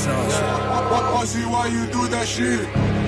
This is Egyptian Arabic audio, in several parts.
I, I see why you do that shit.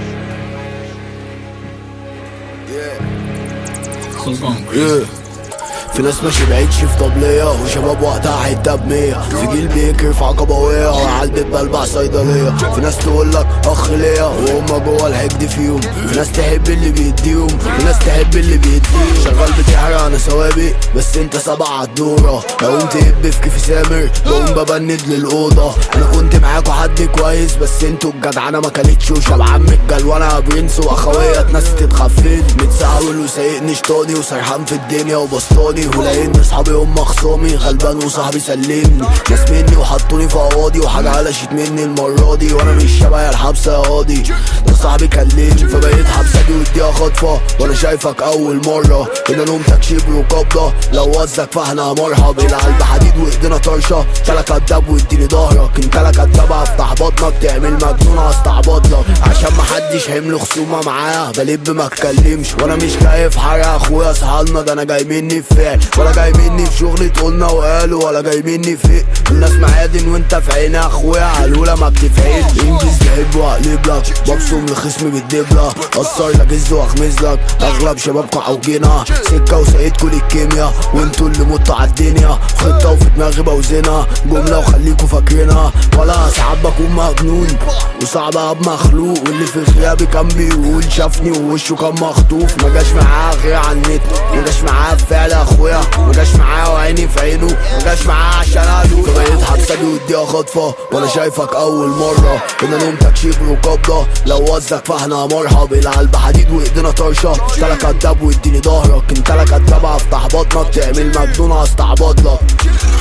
خلقان Yeah. في ناس ماشي بعيد شيف طبلية وشباب وقتها حتة بمية في جيل بيكر في عقبوية وعالبيت بلبع صيدلية في ناس تقولك أخ ليا وهم جوا الحقد فيهم في ناس تحب اللي بيديهم في ناس تحب اللي بيديهم شغال بتحرق أنا سوابق بس أنت سبع عالدورة لو أنت هب في كيف سامر بقوم ببند للأوضة أنا كنت معاكوا حد كويس بس انتوا الجدعنة ما كانتش وشبعان من الجلوانة برنس وأخويا اتنست اتخفيت متساول وسايقني شطاني وسرحان في الدنيا وبسطاني ولقيت اصحابي هم خصامي غلبان وصاحبي سلمني ناس مني وحطوني في قواضي وحاجة قلشت مني المرة دي وانا مش شبه الحبسة يا قاضي ده صاحبي كلمني فبقيت حبسة دي واديها خطفة وانا شايفك اول مرة هنا نومتك شبر وقبضة لو وزك فاحنا مرحب القلب حديد وايدينا طرشة انت لا كداب واديني ظهرك انت لا كداب هفتح بطنك تعمل مجنون هستعبط لك عشان محدش حمل خصومة معايا بلب ما اتكلمش وانا مش جاي في حاجة اخويا صحالنا ده انا جاي مني في فعل ولا جاي مني في شغل تقولنا وقالوا ولا جاي مني في الناس معادن وانت في عيني اخويا علولة ما بتفعلش انجز بحب واقلب لك ببصم لخصمي بالدبلة اثر لك جز واخمز لك اغلب شبابكم عوجينا سكة وسقيتكوا للكيميا وانتوا اللي متوا عالدنيا خطة وفي دماغي بوزنها جملة وخليكوا فاكرينها ولا ساعات بكون مجنون وصعب ابقى مخلوق واللي في غيابي كان بيقول شافني ووشه كان مخطوف ما جاش معاه غير على النت ما جاش معاه بفعل اخويا ما جاش معاه وعيني في عينه ما جاش معاه عشان ادوق فبقيت حبسه دي واديها خطفه وانا شايفك اول مره هنا نومتك شبر وقبضه لو وزك فاحنا مرحب القلب حديد وايدينا طرشه انت لا كداب واديني ظهرك انت لا كداب هفتح بطنك تعمل مجنون هستعبط لك